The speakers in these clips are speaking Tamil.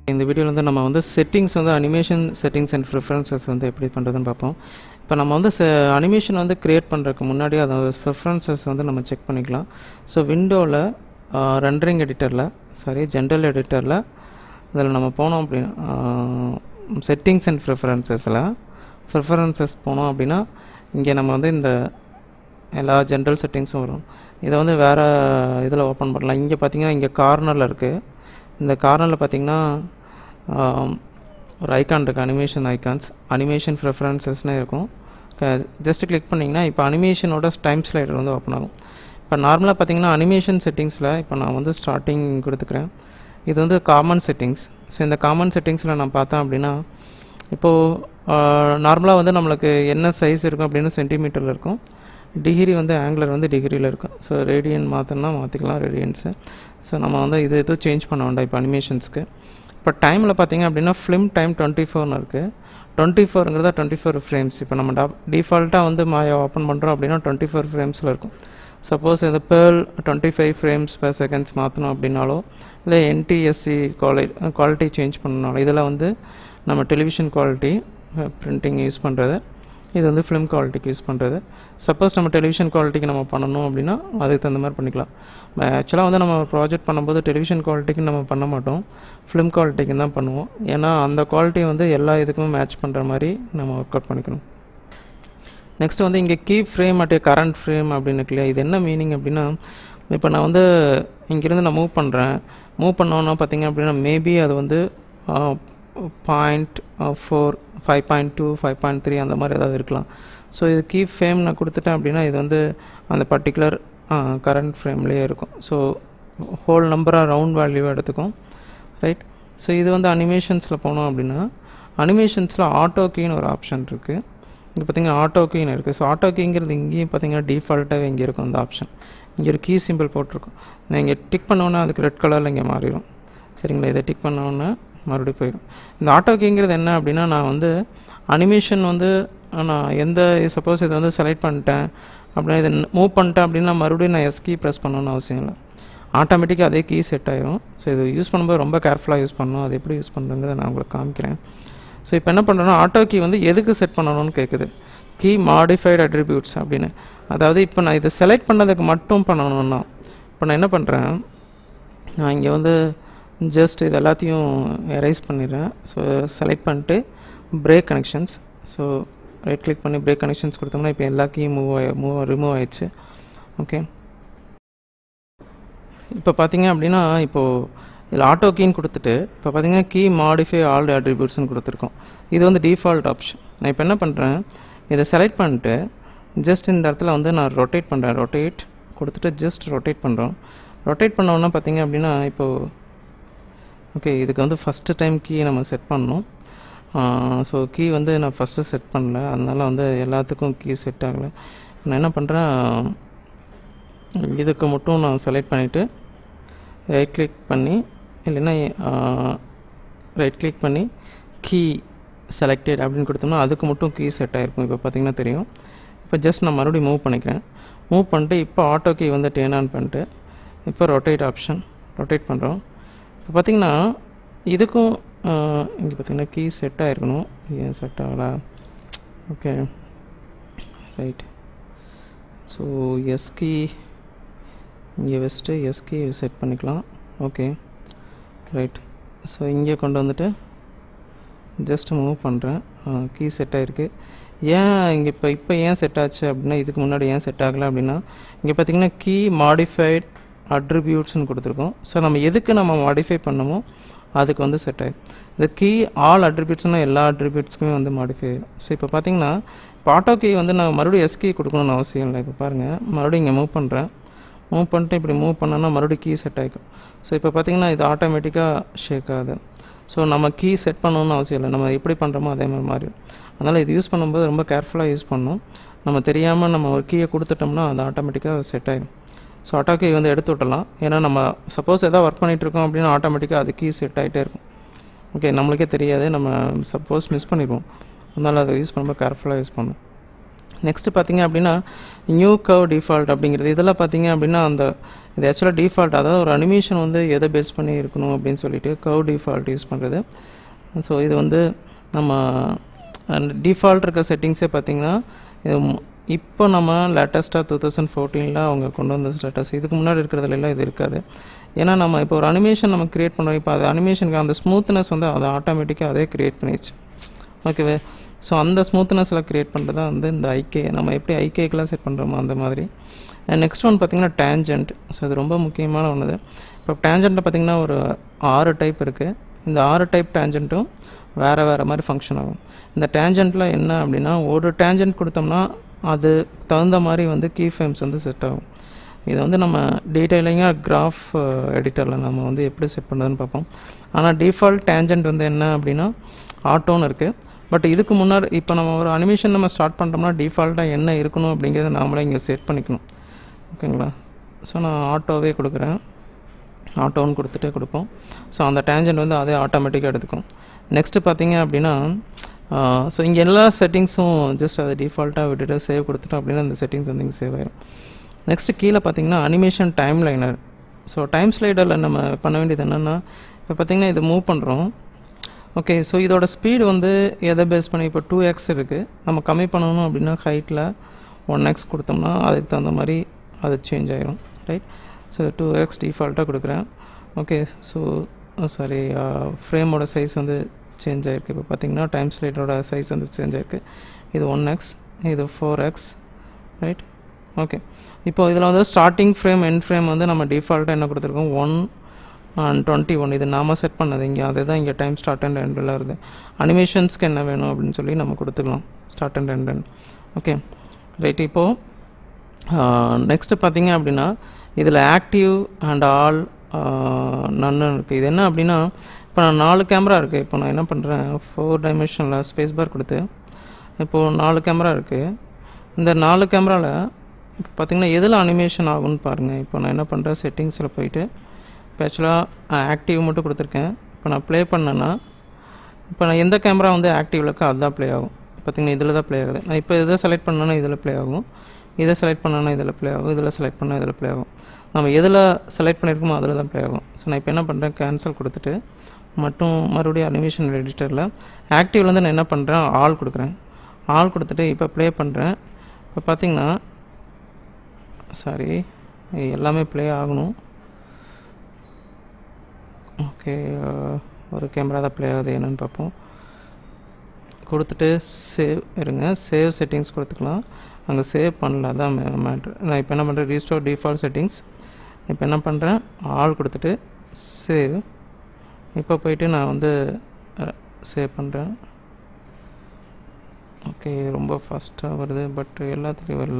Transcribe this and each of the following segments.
இந்த வீடியோவில் வந்து நம்ம வந்து செட்டிங்ஸ் வந்து அனிமேஷன் செட்டிங்ஸ் அண்ட் ப்ரிஃபரன்சஸ் வந்து எப்படி பண்ணுறதுன்னு பார்ப்போம் இப்போ நம்ம வந்து அனிமேஷன் வந்து க்ரியேட் பண்ணுறதுக்கு முன்னாடி அதை ப்ரிஃபரன்சஸ் வந்து நம்ம செக் பண்ணிக்கலாம் ஸோ விண்டோவில் ரெண்டரிங் எடிட்டரில் சாரி ஜென்ரல் எடிட்டரில் அதில் நம்ம போனோம் அப்படின்னா செட்டிங்ஸ் அண்ட் ப்ரிஃபரன்சஸில் ப்ரிஃபரன்சஸ் போனோம் அப்படின்னா இங்கே நம்ம வந்து இந்த எல்லா ஜென்ரல் செட்டிங்ஸும் வரும் இதை வந்து வேறு இதில் ஓப்பன் பண்ணலாம் இங்கே பார்த்தீங்கன்னா இங்கே கார்னரில் இருக்குது இந்த கார்னரில் பார்த்தீங்கன்னா ஒரு ஐக்கான் இருக்குது அனிமேஷன் ஐக்கான்ஸ் அனிமேஷன் ப்ரிஃபரன்சஸ்னு இருக்கும் ஜஸ்ட் கிளிக் பண்ணிங்கன்னா இப்போ அனிமேஷனோட டைம் ஸ்லைடர் வந்து ஓப்பன் ஆகும் இப்போ நார்மலாக பார்த்தீங்கன்னா அனிமேஷன் செட்டிங்ஸில் இப்போ நான் வந்து ஸ்டார்டிங் கொடுத்துக்கிறேன் இது வந்து காமன் செட்டிங்ஸ் ஸோ இந்த காமன் செட்டிங்ஸில் நான் பார்த்தேன் அப்படின்னா இப்போது நார்மலாக வந்து நம்மளுக்கு என்ன சைஸ் இருக்கும் அப்படின்னு சென்டிமீட்டரில் இருக்கும் டிகிரி வந்து ஆங்குலர் வந்து டிகிரியில் இருக்கும் ஸோ ரேடியன் மாற்றணும்னா மாற்றிக்கலாம் ரேடியன்ஸு ஸோ நம்ம வந்து இது எதுவும் சேஞ்ச் பண்ண வேண்டாம் இப்போ அனிமேஷன்ஸ்க்கு இப்போ டைமில் பார்த்தீங்க அப்படின்னா ஃபிலிம் டைம் டுவெண்ட்டி ஃபோர்னு இருக்குது டுவெண்ட்டி ஃபோருங்கிறத டுவெண்ட்டி ஃபோர் ஃப்ரேம்ஸ் இப்போ நம்ம டா டிஃபால்ட்டாக வந்து மாயா ஓப்பன் பண்ணுறோம் அப்படின்னா டுவெண்ட்டி ஃபோர் ஃப்ரேம்ஸில் இருக்கும் சப்போஸ் இந்த PAL twenty five frames per seconds மாற்றணும் அப்படின்னாலோ இல்லை என்டிஎஸ்சி குவாலிட்டி குவாலிட்டி சேஞ்ச் பண்ணனாலும் இதில் வந்து நம்ம டெலிவிஷன் குவாலிட்டி பிரிண்டிங் யூஸ் பண்ணுறது இது வந்து ஃபிலிம் குவாலிட்டிக்கு யூஸ் பண்ணுறது சப்போஸ் நம்ம டெலிவிஷன் குவாலிட்டிக்கு நம்ம பண்ணணும் அப்படின்னா அதுக்கு தகுந்த மாதிரி பண்ணிக்கலாம் ஆக்சுவலாக வந்து நம்ம ப்ராஜெக்ட் பண்ணும்போது டெலிவிஷன் குவாலிட்டிக்கு நம்ம பண்ண மாட்டோம் ஃபிலிம் குவாலிட்டிக்கு தான் பண்ணுவோம் ஏன்னா அந்த குவாலிட்டி வந்து எல்லா இதுக்குமே மேட்ச் பண்ணுற மாதிரி நம்ம ஒர்க் அவுட் பண்ணிக்கணும் நெக்ஸ்ட் வந்து இங்கே key frame at current frame அப்படின்னு இருக்கு இல்லையா இது என்ன மீனிங் அப்படின்னா இப்போ நான் வந்து இங்கேருந்து நான் மூவ் பண்ணுறேன் மூவ் பண்ணோன்னா பார்த்தீங்க அப்படின்னா மேபி அது வந்து point four five point two five point three அந்த மாதிரி ஏதாவது இருக்கலாம் ஸோ இது கீ ஃப்ரேம் நான் கொடுத்துட்டேன் அப்படின்னா இது வந்து அந்த பர்டிகுலர் கரண்ட் ஃப்ரேம்லேயே இருக்கும் ஸோ ஹோல் நம்பராக ரவுண்ட் வேல்யூவாக எடுத்துக்கும் ரைட் ஸோ இது வந்து அனிமேஷன்ஸில் போனோம் அப்படின்னா அனிமேஷன்ஸில் ஆட்டோ கீன்னு ஒரு ஆப்ஷன் இருக்குது இங்கே பார்த்தீங்கன்னா ஆட்டோ கீன்னு இருக்குது ஸோ ஆட்டோ கீங்கிறது இங்கேயும் பார்த்தீங்கன்னா டிஃபால்ட்டாகவே இங்கே இருக்கும் அந்த ஆப்ஷன் இங்கே ஒரு கீ சிம்பிள் போட்டிருக்கும் நான் இங்கே டிக் பண்ணோன்னா அதுக்கு ரெட் கலரில் இங்கே மாறிடும் சரிங்களா இதை டிக் பண்ணோன்னே மறுபடியும் போயிடும் இந்த ஆட்டோ கீங்கிறது என்ன அப்படின்னா நான் வந்து அனிமேஷன் வந்து நான் எந்த சப்போஸ் இதை வந்து செலக்ட் பண்ணிட்டேன் அப்படின்னா இதை மூவ் பண்ணிட்டேன் அப்படின்னா மறுபடியும் நான் எஸ் கீ ப்ரெஸ் பண்ணணும்னு அவசியம் இல்லை ஆட்டோமேட்டிக்காக அதே கீ செட் ஆயிரும் ஸோ இது யூஸ் பண்ணும்போது ரொம்ப கேர்ஃபுல்லாக யூஸ் பண்ணணும் அது எப்படி யூஸ் பண்ணுறதுங்கிறத நான் உங்களுக்கு காமிக்கிறேன் ஸோ இப்போ என்ன பண்ணுறேன்னா ஆட்டோ கீ வந்து எதுக்கு செட் பண்ணணும்னு கேட்குது கீ மாடிஃபைடு அட்ரிபியூட்ஸ் அப்படின்னு அதாவது இப்போ நான் இதை செலக்ட் பண்ணதுக்கு மட்டும் பண்ணணும்னா இப்போ நான் என்ன பண்ணுறேன் நான் இங்கே வந்து ஜஸ்ட் இது எல்லாத்தையும் எரைஸ் பண்ணிடுறேன் ஸோ செலக்ட் பண்ணிட்டு break connections so right click பண்ணி பிரேக் கனெக்ஷன்ஸ் கொடுத்தோம்னா இப்போ எல்லா கீயும் மூவ் ஆகி மூவ் ரிமூவ் ஆயிடுச்சு ஓகே இப்போ பார்த்தீங்க அப்படின்னா இப்போது இதில் ஆட்டோ கீன்னு கொடுத்துட்டு இப்போ பார்த்தீங்கன்னா கீ மாடிஃபை ஆல் அட்ரிபியூட்ஸ்னு கொடுத்துருக்கோம் இது வந்து டிஃபால்ட் ஆப்ஷன் நான் இப்போ என்ன பண்ணுறேன் இதை செலக்ட் பண்ணிட்டு ஜஸ்ட் இந்த இடத்துல வந்து நான் ரொட்டேட் பண்ணுறேன் ரொட்டேட் கொடுத்துட்டு ஜஸ்ட் ரொட்டேட் பண்ணுறோம் ரொட்டேட் பண்ணோன்னா பார்த்தீங்க அப்படின்னா இப்போது ஓகே இதுக்கு வந்து ஃபஸ்ட்டு டைம் கீ நம்ம செட் பண்ணணும் ஸோ கீ வந்து நான் ஃபஸ்ட்டு செட் பண்ணல அதனால் வந்து எல்லாத்துக்கும் கீ செட் ஆகலை நான் என்ன பண்ணுறேன் இதுக்கு மட்டும் நான் செலக்ட் பண்ணிவிட்டு ரைட் கிளிக் பண்ணி இல்லைன்னா ரைட் கிளிக் பண்ணி கீ செலக்டட் அப்படின்னு கொடுத்தோம்னா அதுக்கு மட்டும் கீ செட் ஆகிருக்கும் இப்போ பார்த்தீங்கன்னா தெரியும் இப்போ ஜஸ்ட் நான் மறுபடியும் மூவ் பண்ணிக்கிறேன் மூவ் பண்ணிட்டு இப்போ ஆட்டோ கீ வந்து டேர்ன் ஆன் பண்ணிட்டு இப்போ ரொட்டேட் ஆப்ஷன் ரொட்டேட் பண்ணுறோம் இப்போ பார்த்திங்கன்னா இதுக்கும் இங்கே பார்த்திங்கன்னா கீ செட் ஆகிருக்கணும் ஏன் செட் ஆகலை okay right so S key இங்கே வச்சுட்டு எஸ் கீ செட் பண்ணிக்கலாம் ஓகே ரைட் ஸோ இங்கே கொண்டு வந்துட்டு ஜஸ்ட் மூவ் பண்ணுறேன் கீ செட் ஆகிருக்கு ஏன் இங்கே இப்போ இப்போ ஏன் செட் ஆச்சு அப்படின்னா இதுக்கு முன்னாடி ஏன் செட் ஆகலை அப்படின்னா இங்கே பார்த்திங்கன்னா கீ மாடிஃபைட் அட்ரிபியூட்ஸ்னு கொடுத்துருக்கோம் ஸோ நம்ம எதுக்கு நம்ம மாடிஃபை பண்ணமோ அதுக்கு வந்து செட் ஆகிடும் இந்த கீ ஆல் அட்ரிபியூட்ஸ்னால் எல்லா அட்ரிபியூட்ஸ்க்குமே வந்து மாடிஃபை ஆகும் ஸோ இப்போ பார்த்தீங்கன்னா இப்போ ஆட்டோ கீ வந்து நான் மறுபடியும் எஸ் கீ கொடுக்கணும்னு அவசியம் இல்லை இப்போ பாருங்கள் மறுபடியும் இங்கே மூவ் பண்ணுறேன் மூவ் பண்ணிட்டு இப்படி மூவ் பண்ணோன்னா மறுபடியும் கீ செட் ஆகிக்கும் ஸோ இப்போ பார்த்தீங்கன்னா இது ஆட்டோமேட்டிக்காக ஷேக் ஆகுது ஸோ நம்ம கீ செட் பண்ணணும்னு அவசியம் இல்லை நம்ம எப்படி பண்ணுறோமோ அதே மாதிரி மாறிடும் அதனால் இது யூஸ் பண்ணும்போது ரொம்ப கேர்ஃபுல்லாக யூஸ் பண்ணணும் நம்ம தெரியாமல் நம்ம ஒரு கீயை கொடுத்துட்டோம்னா அது ஆட்டோமேட்டிக்காக செட் ஆகிடும் ஸோ ஆட்டோ கீ வந்து எடுத்து விட்டலாம் ஏன்னா நம்ம சப்போஸ் எதாவது ஒர்க் பண்ணிகிட்டு இருக்கோம் அப்படின்னா ஆட்டோமேட்டிக்காக அது கீ செட் ஆகிட்டே இருக்கும் ஓகே நம்மளுக்கே தெரியாது நம்ம சப்போஸ் மிஸ் பண்ணிடுவோம் அதனால் அதை யூஸ் பண்ணும்போது கேர்ஃபுல்லாக யூஸ் பண்ணணும் நெக்ஸ்ட்டு பார்த்தீங்க அப்படின்னா நியூ கர்வ் டிஃபால்ட் அப்படிங்கிறது இதெல்லாம் பார்த்தீங்க அப்படின்னா அந்த இது ஆக்சுவலாக டிஃபால்ட் அதாவது ஒரு அனிமேஷன் வந்து எதை பேஸ் பண்ணி இருக்கணும் அப்படின்னு சொல்லிட்டு கர்வ் டிஃபால்ட் யூஸ் பண்ணுறது ஸோ இது வந்து நம்ம டிஃபால்ட் இருக்க செட்டிங்ஸே பார்த்தீங்கன்னா இது மு- இப்போ நம்ம லேட்டஸ்ட்டாக டூ தௌசண்ட் ஃபோர்டீனில் அவங்க கொண்டு வந்த ஸ்டேட்டஸ் இதுக்கு முன்னாடி இருக்கிறதுல எல்லாம் இது இருக்காது ஏன்னா நம்ம இப்போ ஒரு அனிமேஷன் நம்ம கிரியேட் பண்ணுறோம் இப்போ அது அனிமேஷனுக்கு அந்த ஸ்மூத்னஸ் வந்து அதை ஆட்டோமேட்டிக்காக அதே கிரியேட் பண்ணிடுச்சு ஓகேவே ஸோ அந்த ஸ்மூத்னஸில் க்ரியேட் பண்ணுறது தான் வந்து இந்த ஐகே நம்ம எப்படி ஐகேக்கெலாம் செட் பண்ணுறோமோ அந்த மாதிரி நெக்ஸ்ட் ஒன் பார்த்தீங்கன்னா டேஞ்சன்ட் ஸோ இது ரொம்ப முக்கியமான ஒன்று இப்போ டேஞ்சண்ட்டில் பார்த்தீங்கன்னா ஒரு ஆறு டைப் இருக்குது இந்த ஆறு டைப் டேஞ்சண்ட்டும் வேறு வேறு மாதிரி ஃபங்க்ஷன் ஆகும் இந்த டேஞ்சண்ட்டில் என்ன அப்படின்னா ஒரு டேஞ்சன்ட் கொடுத்தோம்னா அது தகுந்த மாதிரி வந்து கீ ஃப்ரேம்ஸ் வந்து செட் ஆகும் இது வந்து நம்ம டீட்டெயிலிங்காக கிராஃப் எடிட்டரில் நம்ம வந்து எப்படி செட் பண்ணுறதுன்னு பார்ப்போம் ஆனால் டிஃபால்ட் டேஞ்சன்ட் வந்து என்ன அப்படின்னா ஆட்டோன்னு இருக்குது பட் இதுக்கு முன்னாடி இப்போ நம்ம ஒரு அனிமேஷன் நம்ம ஸ்டார்ட் பண்ணுறோம்னா டிஃபால்ட்டாக என்ன இருக்கணும் அப்படிங்கிறத நாமளே இங்கே செட் பண்ணிக்கணும் ஓகேங்களா ஸோ நான் ஆட்டோவே கொடுக்குறேன் ஆட்டோன்னு கொடுத்துட்டு கொடுப்போம் ஸோ அந்த டேஞ்சன்ட் வந்து அதே ஆட்டோமேட்டிக்காக எடுத்துக்கும் நெக்ஸ்ட்டு பார்த்தீங்க அப்படின்னா ஸோ இங்கே எல்லா செட்டிங்ஸும் ஜஸ்ட் அதை டிஃபால்ட்டாக விட்டுட்டு சேவ் கொடுத்துட்டோம் அப்படின்னா அந்த செட்டிங்ஸ் வந்து இங்கே சேவ் ஆயிடும் நெக்ஸ்ட்டு கீழே பார்த்தீங்கன்னா animation time liner so time ஸ்லைடரில் நம்ம பண்ண வேண்டியது என்னென்னா இப்போ பார்த்தீங்கன்னா இதை மூவ் பண்ணுறோம் ஓகே ஸோ இதோட ஸ்பீடு வந்து எதை பேஸ் பண்ணி இப்போ டூ எக்ஸ் இருக்குது நம்ம கம்மி பண்ணணும் அப்படின்னா ஹைட்டில் ஒன் எக்ஸ் கொடுத்தோம்னா அதுக்கு தகுந்த மாதிரி அது சேஞ்ச் ஆயிரும் ரைட் ஸோ டூ எக்ஸ் டிஃபால்ட்டாக கொடுக்குறேன் ஓகே ஸோ சாரி ஃப்ரேமோட சைஸ் வந்து சேஞ்ச் ஆகிருக்கு இப்போ பார்த்தீங்கன்னா டைம் ஸ்லைடரோட சைஸ் வந்து சேஞ்ச் ஆகிருக்கு இது ஒன் எக்ஸ் இது ஃபோர் எக்ஸ் ரைட் ஓகே இப்போ இதில் வந்து ஸ்டார்டிங் ஃப்ரேம் எண்ட் ஃப்ரேம் வந்து நம்ம டிஃபால்ட்டாக என்ன கொடுத்துருக்கோம் ஒன் அண்ட் டுவெண்ட்டி ஒன் இது நாம செட் பண்ணது இங்கே அதே தான் இங்கே டைம் ஸ்டார்ட் அண்ட் எண்டில் வருது அனிமேஷன்ஸ்க்கு என்ன வேணும் அப்படின்னு சொல்லி நம்ம கொடுத்துக்கலாம் start and end okay right இப்போது நெக்ஸ்ட்டு பார்த்தீங்க அப்படின்னா இதில் ஆக்டிவ் அண்ட் ஆல் நன்னு இருக்குது இது என்ன அப்படின்னா இப்போ நான் நாலு கேமரா இருக்குது இப்போ நான் என்ன பண்ணுறேன் ஃபோர் டைமென்ஷனில் ஸ்பேஸ் பார் கொடுத்து இப்போது நாலு கேமரா இருக்குது இந்த நாலு கேமராவில் இப்போ பார்த்தீங்கன்னா எதில் அனிமேஷன் ஆகும்னு பாருங்கள் இப்போ நான் என்ன பண்ணுறேன் செட்டிங்ஸில் போயிட்டு இப்போ ஆக்சுவலாக ஆக்டிவ் மட்டும் கொடுத்துருக்கேன் இப்போ நான் ப்ளே பண்ணேன்னா இப்போ நான் எந்த கேமரா வந்து ஆக்டிவில் இருக்கோ அதுதான் ப்ளே ஆகும் பார்த்தீங்கன்னா இதில் தான் ப்ளே ஆகுது நான் இப்போ இதை செலக்ட் பண்ணேன்னா இதில் ப்ளே ஆகும் இதை செலக்ட் பண்ணேன்னா இதில் ப்ளே ஆகும் இதில் செலக்ட் பண்ணால் இதில் ப்ளே ஆகும் நம்ம எதில் செலக்ட் பண்ணியிருக்கோமோ அதில் தான் ப்ளே ஆகும் ஸோ நான் இப்போ என்ன பண்ணுறேன் கேன்சல் கொடுத்துட்டு மட்டும் மறுபடியும் அனிமேஷன் எடிட்டரில் ஆக்டிவ்லேருந்து நான் என்ன பண்ணுறேன் ஆல் கொடுக்குறேன் ஆல் கொடுத்துட்டு இப்போ ப்ளே பண்ணுறேன் இப்போ பார்த்தீங்கன்னா சாரி எல்லாமே ப்ளே ஆகணும் ஓகே ஒரு கேமரா தான் ப்ளே ஆகுது என்னென்னு பார்ப்போம் கொடுத்துட்டு சேவ் இருங்க சேவ் செட்டிங்ஸ் கொடுத்துக்கலாம் அங்கே சேவ் பண்ணல அதான் மேட்ரு நான் இப்போ என்ன பண்ணுறேன் ரீஸ்டோர் டிஃபால்ட் செட்டிங்ஸ் இப்போ என்ன பண்ணுறேன் ஆல் கொடுத்துட்டு சேவ் இப்போ போயிட்டு நான் வந்து சேவ் பண்ணுறேன் ஓகே ரொம்ப ஃபாஸ்ட்டாக வருது பட் எல்லாத்துலேயும் வரல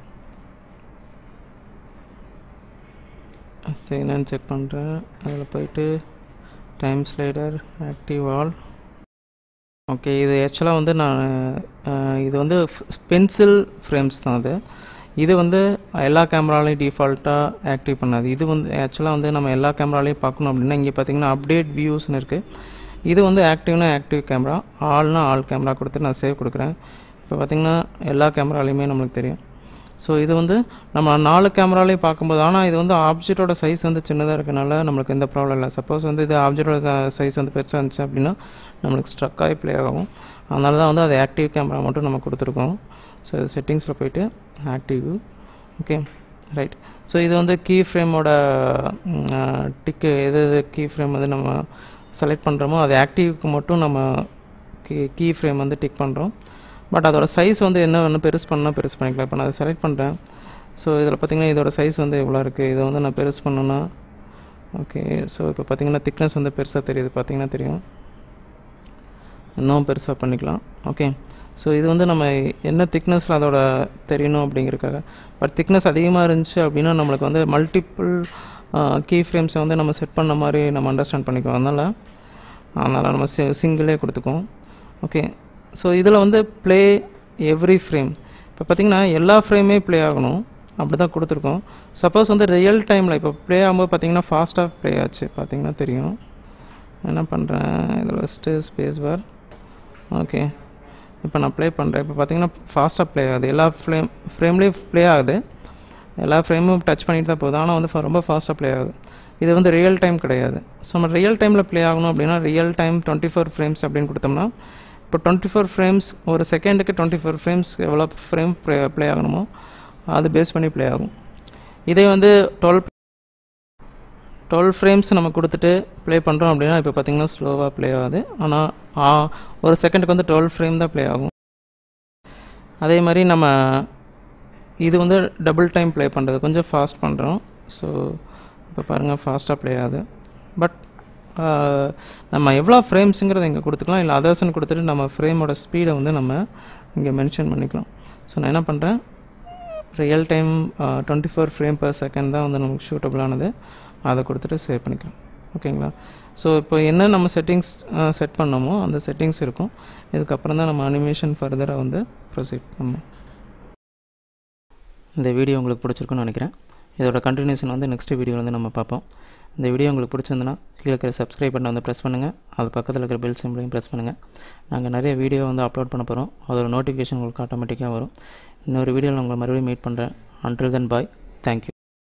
சரி என்னன்னு செக் பண்ணுறேன் அதில் போயிட்டு time slider active all okay இது ஆக்சுவலாக வந்து நான் அஹ், இது வந்து பென்சில் ஃப்ரேம்ஸ் தான் அது இது வந்து எல்லா கேமராலையும் டிஃபால்ட்டாக ஆக்டிவ் பண்ணாது இது வந்து ஆக்சுவலாக வந்து நம்ம எல்லா கேமராலையும் பார்க்கணும் அப்படின்னா இங்கே பார்த்தீங்கன்னா அப்டேட் வியூஸ்னு இருக்குது இது வந்து ஆக்டிவ்னா ஆக்டிவ் கேமரா ஆல்னா ஆல் கேமரா கொடுத்து நான் சேவ் கொடுக்குறேன் இப்போ பார்த்தீங்கன்னா எல்லா கேமராலையுமே நம்மளுக்கு தெரியும் ஸோ இது வந்து நம்ம நாலு கேமராலையும் பார்க்கும்போது ஆனால் இது வந்து ஆப்ஜெக்டோட சைஸ் வந்து சின்னதாக இருக்கனால நம்மளுக்கு எந்த ப்ராப்ளம் இல்லை சப்போஸ் வந்து இது ஆப்ஜெக்டோட சைஸ் வந்து பெருசாக இருந்துச்சு அப்படின்னா நம்மளுக்கு ஸ்ட்ரக் ஆகி ப்ளே ஆகும் அதனால தான் வந்து அது ஆக்டிவ் கேமரா மட்டும் நம்ம கொடுத்துருக்கோம் ஸோ செட்டிங்ஸில் போயிட்டு ஆக்டிவ் ஓகே ரைட் ஸோ இது வந்து கீ ஃப்ரேமோட டிக்கு எது எது கீ ஃப்ரேம் வந்து நம்ம செலக்ட் பண்ணுறோமோ அது ஆக்டிவ்க்கு மட்டும் நம்ம கீ கீ ஃப்ரேம் வந்து டிக் பண்ணுறோம் பட் அதோட சைஸ் வந்து என்ன வேணும் பெருசு பண்ணால் பெருசு பண்ணிக்கலாம் இப்போ நான் அதை செலக்ட் பண்ணுறேன் ஸோ இதில் பார்த்தீங்கன்னா இதோட சைஸ் வந்து எவ்வளோ இருக்குது இதை வந்து நான் பெருசு பண்ணேன்னா ஓகே ஸோ இப்போ பார்த்தீங்கன்னா திக்னஸ் வந்து பெருசாக தெரியுது பார்த்தீங்கன்னா தெரியும் இன்னும் பெருசாக பண்ணிக்கலாம் ஓகே ஸோ இது வந்து நம்ம என்ன திக்னஸில் அதோட தெரியணும் அப்படிங்கிறக்காக பட் திக்னஸ் அதிகமாக இருந்துச்சு அப்படின்னா நம்மளுக்கு வந்து மல்டிப்புள் கீ ஃப்ரேம்ஸை வந்து நம்ம செட் பண்ண மாதிரி நம்ம அண்டர்ஸ்டாண்ட் பண்ணிக்குவோம் அதனால் அதனால் நம்ம சி சிங்கிளே கொடுத்துக்குவோம் ஓகே ஸோ இதில் வந்து ப்ளே எவ்ரி ஃப்ரேம் இப்போ பார்த்திங்கன்னா எல்லா ஃப்ரேமே ப்ளே ஆகணும் அப்படி தான் கொடுத்துருக்கோம் சப்போஸ் வந்து ரியல் டைமில் இப்போ ப்ளே ஆகும்போது பார்த்தீங்கன்னா ஃபாஸ்ட்டாக ப்ளே ஆச்சு பார்த்தீங்கன்னா தெரியும் என்ன பண்ணுறேன் இதில் ஃபஸ்ட்டு ஸ்பேஸ் பார் ஓகே இப்போ நான் ப்ளே பண்ணுறேன் இப்போ பார்த்தீங்கன்னா ஃபாஸ்ட்டாக ப்ளே ஆகுது எல்லா ஃப்ரேம் ஃப்ரேம்லேயும் ப்ளே ஆகுது எல்லா ஃப்ரேமும் டச் பண்ணிட்டு தான் போகுது ஆனால் வந்து fa- ரொம்ப ஃபாஸ்ட்டாக ப்ளே ஆகுது இது வந்து ரியல் டைம் கிடையாது ஸோ நம்ம ரியல் டைமில் ப்ளே ஆகணும் அப்படின்னா real time twenty four frames அப்படின்னு கொடுத்தோம்னா இப்போ டுவெண்ட்டி ஃபோர் ஃப்ரேம்ஸ் ஒரு செகண்டுக்கு டுவெண்ட்டி ஃபோர் ஃப்ரேம்ஸ் எவ்வளோ ஃப்ரேம் ப்ளே ப்ளே ஆகணுமோ அது பேஸ் பண்ணி ப்ளே ஆகும் இதே வந்து டுவெல் டுவெல் ஃப்ரேம்ஸ் நம்ம கொடுத்துட்டு ப்ளே பண்ணுறோம் அப்படின்னா இப்போ பார்த்தீங்கன்னா ஸ்லோவாக ப்ளே ஆகுது ஆனால் ஒரு செகண்டுக்கு வந்து டுவெல் ஃப்ரேம் தான் ப்ளே ஆகும் அதே மாதிரி நம்ம இது வந்து டபுள் டைம் ப்ளே பண்ணுறது கொஞ்சம் ஃபாஸ்ட் பண்ணுறோம் ஸோ இப்போ பாருங்கள் ஃபாஸ்ட்டாக ப்ளே ஆகுது பட் நம்ம எவ்வளோ ஃப்ரேம்ஸுங்கிறத இங்கே கொடுத்துக்கலாம் இல்லை அதர்ஸ்னு கொடுத்துட்டு நம்ம ஃப்ரேமோட ஸ்பீடை வந்து நம்ம இங்கே மென்ஷன் பண்ணிக்கலாம் ஸோ நான் என்ன பண்ணுறேன் real time twenty four frame per second தான் வந்து நமக்கு ஷூட்டபிளானது அதை கொடுத்துட்டு சேவ் பண்ணிக்கலாம் ஓகேங்களா ஸோ இப்போ என்ன நம்ம செட்டிங்ஸ் செட் பண்ணோமோ அந்த செட்டிங்ஸ் இருக்கும் இதுக்கப்புறம் தான் நம்ம அனிமேஷன் ஃபர்தராக வந்து ப்ரொசீட் பண்ணணும் இந்த வீடியோ உங்களுக்கு பிடிச்சிருக்குன்னு நினைக்கிறேன் இதோட கண்டினியூஷன் வந்து நெக்ஸ்ட் வீடியோ வந்து நம்ம பார்ப்போம் இந்த வீடியோ உங்களுக்கு பிடிச்சிருந்துன்னா கீழே இருக்கிற சப்ஸ்கிரைப் பட்டனை வந்து ப்ரெஸ் பண்ணுங்கள் அது பக்கத்தில் இருக்கிற பெல் சிம்பிளையும் ப்ரெஸ் பண்ணுங்கள் நாங்கள் நிறைய வீடியோ வந்து அப்லோட் பண்ண போகிறோம் அதோட நோட்டிஃபிகேஷன் உங்களுக்கு ஆட்டோமேட்டிக்காக வரும் இன்னொரு வீடியோவில் உங்களை மறுபடியும் மீட் பண்ணுறேன் அன்டில் தென் பாய் தேங்க்யூ